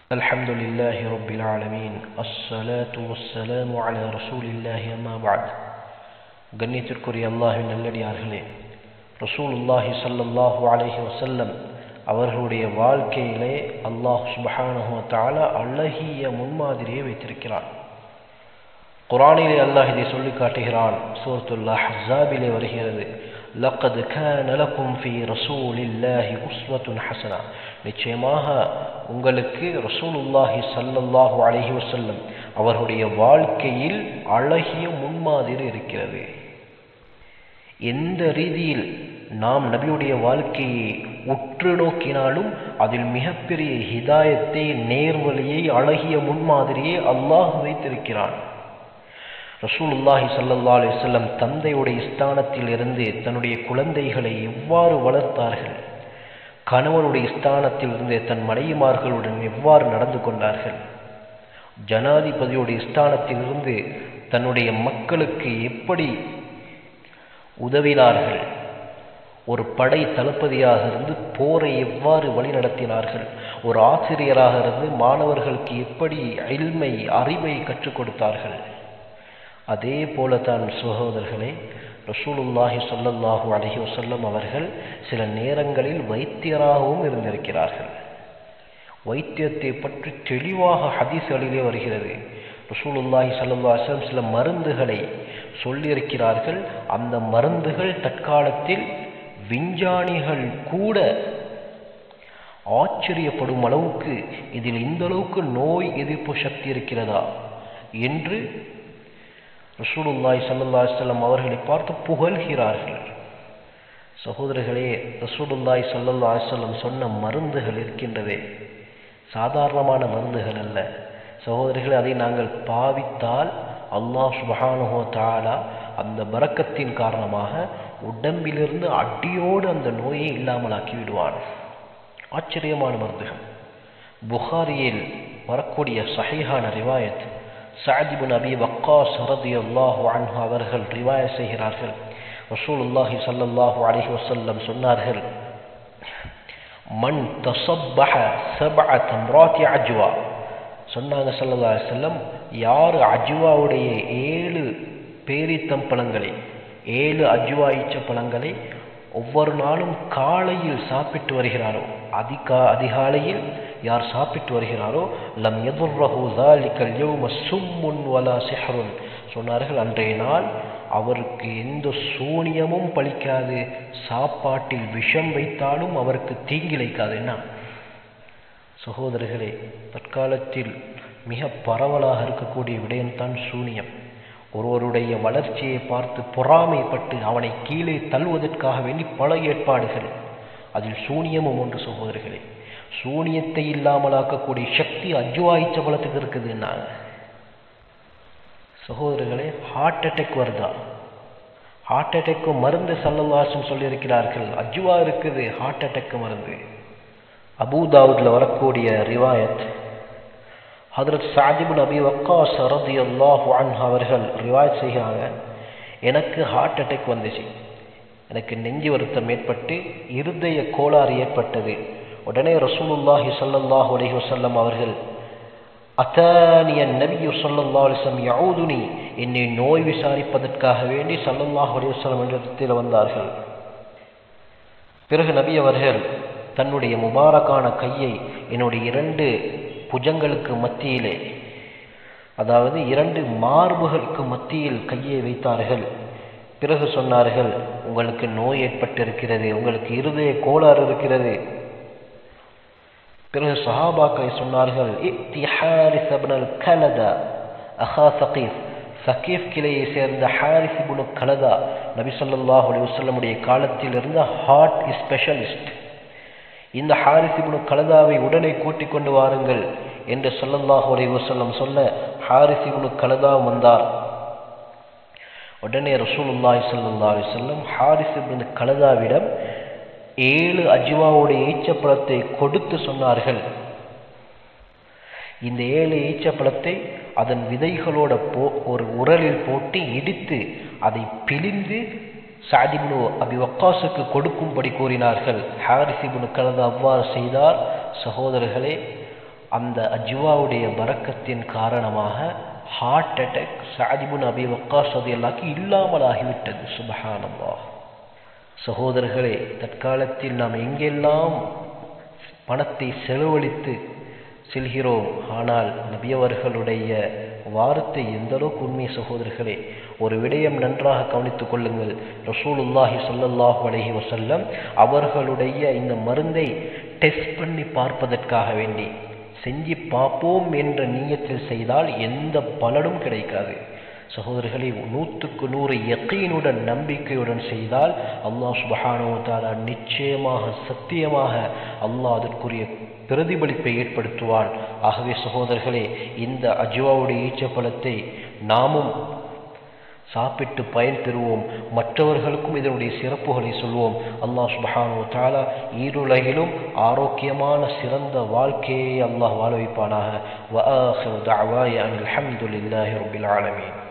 الحمد لله رب العالمين الصلاة والسلام على رسول الله أما بعد கண்ணியத்திற்குரிய அல்லாஹின் நல்லடியார்களே ரசூலுல்லாஹி ஸல்லல்லாஹு அலைஹி வஸல்லம் அவர்களுடைய வாழ்க்கையிலே அல்லாஹ் சுப்ஹானஹு வ தஆலா அழகிய முன்மாதிரியை வைத்திருக்கிறான் குர்ஆனிலே அல்லாஹ் இதை சொல்லி காட்டுகிறான் சூரத்துல் அஹ்ஸாபிலே வருகிறது லக்கத் கான லக்கும் ஃபீ ரசூலில்லாஹி உஸ்வத்துன் ஹஸனா நிச்சயமாக உங்களுக்கு ரசூலுல்லாஹி ஸல்லல்லாஹு அலைஹி வஸல்லம் அவர்களுடைய வாழ்க்கையில் அழகிய முன்மாதிரி இருக்கிறது எந்த ரீதியில் நாம் நபியுடைய வாழ்க்கையை உற்று நோக்கினாலும் அதில் மிகப்பெரிய ஹிதாயத்தை நேர்வழியை அழகிய முன்மாதிரியை அல்லாஹ் வைத்திருக்கிறான் ரசூலுல்லாஹி சல்லல்லா அலிசல்லம் தந்தையுடைய ஸ்தானத்தில் இருந்து தன்னுடைய குழந்தைகளை எவ்வாறு வளர்த்தார்கள் கணவனுடைய ஸ்தானத்தில் இருந்து தன் மனைவிமார்களுடன் எவ்வாறு நடந்து கொண்டார்கள் ஜனாதிபதியுடைய ஸ்தானத்தில் இருந்து தன்னுடைய மக்களுக்கு எப்படி உதவினார்கள் ஒரு படை தளபதியாக இருந்து போரை எவ்வாறு வழிநடத்தினார்கள் ஒரு ஆசிரியராக இருந்து மாணவர்களுக்கு எப்படி அல்மை அறிவை கற்றுக் கொடுத்தார்கள் அதே போல தான் சகோதரர்களே ரசூலுல்லாஹி சொல்லல்லாஹு அலஹி வசல்லம் அவர்கள் சில நேரங்களில் வைத்தியராகவும் இருந்திருக்கிறார்கள் வைத்தியத்தை பற்றி தெளிவாக ஹதீஸ்களிலே வருகிறது ரசூலுல்லாஹி சல்லா அஸ்லம் சில மருந்துகளை சொல்லியிருக்கிறார்கள் அந்த மருந்துகள் தற்காலத்தில் விஞ்ஞானிகள் கூட ஆச்சரியப்படும் அளவுக்கு இதில் இந்த அளவுக்கு நோய் எதிர்ப்பு சக்தி இருக்கிறதா என்று ரசூலுல்லாய் சல்லா செல்லம் அவர்களை பார்த்து புகழ்கிறார்கள் சகோதரர்களே ரசூலுல்லாய் சல்லல்லா செல்லம் சொன்ன மருந்துகள் இருக்கின்றதே சாதாரணமான மருந்துகள் அல்ல சகோதரர்களே அதை நாங்கள் பாவித்தால் அல்லாஹ் சுபஹானுஹோ தாலா அந்த பறக்கத்தின் காரணமாக உடம்பிலிருந்து அடியோடு அந்த நோயை இல்லாமலாக்கி விடுவான் ஆச்சரியமான மருந்துகள் புகாரியில் வரக்கூடிய சஹீஹான ரிவாயத் சாதிபுன் அபி வக்காஸ் ரதி அல்லாஹு அன்ஹு அவர்கள் ரிவாய செய்கிறார்கள் ரசூலுல்லாஹி சல்லல்லாஹு அலைஹி வஸல்லம் சொன்னார்கள் மன் தசப்பஹ சபஅ தம்ராத்தி அஜ்வா சொன்னாங்க சல்லல்லாஹு அலைஹி வஸல்லம் யார் அஜ்வாவுடைய ஏழு பேரித்தம் பழங்களை ஏழு அஜ்வா ஈச்ச பழங்களை ஒவ்வொரு நாளும் காலையில் சாப்பிட்டு வருகிறாரோ அதிகா அதிகாலையில் யார் சாப்பிட்டு வருகிறாரோ லம் எதுர்ரஹு தாலிக்கல் யௌம சும்முன் வலா சிஹருன் சொன்னார்கள் அன்றைய நாள் அவருக்கு எந்த சூனியமும் பலிக்காது சாப்பாட்டில் விஷம் வைத்தாலும் அவருக்கு தீங்கிழைக்காது என்ன சகோதரர்களே தற்காலத்தில் மிக பரவலாக இருக்கக்கூடிய விடயம்தான் சூனியம் ஒருவருடைய வளர்ச்சியை பார்த்து பொறாமைப்பட்டு அவனை கீழே தள்ளுவதற்காக வேண்டி பல ஏற்பாடுகள் அதில் சூனியமும் ஒன்று சகோதரர்களே சூனியத்தை இல்லாமலாக்கக்கூடிய சக்தி அஜுவாயிச்ச பலத்துக்கு இருக்குதுன்னாங்க சகோதரர்களே ஹார்ட் அட்டாக் வருதா ஹார்ட் அட்டாக்கு மருந்து சல்லவாசம் சொல்லியிருக்கிறார்கள் அஜுவா இருக்குது ஹார்ட் அட்டாக்கு மருந்து அபூதாவுட்ல வரக்கூடிய ரிவாயத் ஹதரத் சாதிபுன் அபி வக்காஸ் ரதி அல்லாஹு அன்ஹு அவர்கள் ரிவாயத் செய்கிறாங்க எனக்கு ஹார்ட் அட்டாக் வந்துச்சு எனக்கு நெஞ்சு வருத்தம் ஏற்பட்டு இருதய கோளாறு ஏற்பட்டது உடனே ரசூலுல்லாஹி சல்லல்லாஹு அலைஹி வஸல்லம் அவர்கள் அத்தானிய நபியு சல்லல்லாஹு அலைஹி வஸல்லம் யஊதுனி என்னை நோய் விசாரிப்பதற்காக வேண்டி சல்லல்லாஹு அலைஹி வஸல்லம் என்ற இடத்தில் வந்தார்கள் பிறகு நபி அவர்கள் தன்னுடைய முபாரக்கான கையை என்னுடைய இரண்டு புஜங்களுக்கு மத்தியிலே அதாவது இரண்டு மார்புகளுக்கு மத்தியில் கையை வைத்தார்கள் பிறகு சொன்னார்கள் உங்களுக்கு நோய் ஏற்பட்டிருக்கிறது உங்களுக்கு இருதய கோளாறு இருக்கிறது பிறகு சஹாபாக்களை சொன்னார்கள் சகீஃப் கிளையை சேர்ந்த ஹாரிஸ் இபுனு கலதா நபி சொல்லாஹ் அலி வல்லமுடைய காலத்தில் இருந்த ஹார்ட் ஸ்பெஷலிஸ்ட் இந்த ஹாரிஸ் இபுனு கலதாவை உடனே கூட்டிக் கொண்டு வாருங்கள் என்று சொல்லல்லாஹு அலி வசல்லம் சொல்ல ஹாரிஸ் இபுனு கலதா வந்தார் உடனே ரசூலுல்லாஹி சல்லா அலி சொல்லம் ஹாரிஸ் இபுனு கலதாவிடம் ஏழு அஜ்வாவுடைய ஈச்சப்பழத்தை கொடுத்து சொன்னார்கள் இந்த ஏழு ஈச்சப்பழத்தை அதன் விதைகளோட போ ஒரு உரலில் போட்டு இடித்து அதை பிழிந்து சாதிபுனு அபி வக்காசுக்கு கொடுக்கும்படி கூறினார்கள் ஹாரிசிபுனு கலந்து அவ்வாறு செய்தார் சகோதரர்களே அந்த அஜ்வாவுடைய பறக்கத்தின் காரணமாக ஹார்ட் அட்டாக் சாதிபுன் அபி வக்காஸ் எல்லாக்கு இல்லாமல் ஆகிவிட்டது சுபஹானல்லா சகோதரர்களே தற்காலத்தில் நாம் எங்கெல்லாம் பணத்தை செலவழித்து செல்கிறோம் ஆனால் நபியவர்களுடைய வார்த்தை எந்த அளவுக்கு உண்மை சகோதரர்களே ஒரு விடயம் நன்றாக கவனித்துக் கொள்ளுங்கள் ரசூலுல்லாஹி ஸல்லல்லாஹு அலைஹி வஸல்லம் அவர்களுடைய இந்த மருந்தை டெஸ்ட் பண்ணி பார்ப்பதற்காக வேண்டி செஞ்சு பார்ப்போம் என்ற நீயத்தில் செய்தால் எந்த பலனும் கிடைக்காது சகோதரர்களை நூற்றுக்கு நூறு யக்கீனுடன் நம்பிக்கையுடன் செய்தால் அல்லாஹ் சுபஹானோ தாலா நிச்சயமாக சத்தியமாக அல்லாஹ் அதற்குரிய பிரதிபலிப்பை ஏற்படுத்துவான் ஆகவே சகோதரர்களே இந்த அஜுவாவுடைய ஈச்சப்பழத்தை நாமும் சாப்பிட்டு பயன் பெறுவோம் மற்றவர்களுக்கும் இதனுடைய சிறப்புகளை சொல்வோம் அல்லாஹ் சுபஹானு தாலா ஈருலகிலும் ஆரோக்கியமான சிறந்த வாழ்க்கையை அல்லாஹ் வாழ வைப்பானாக வ ஆஹிரு தஅவாய அனில் ஹம்துலில்லாஹி ரப்பில் ஆலமீன்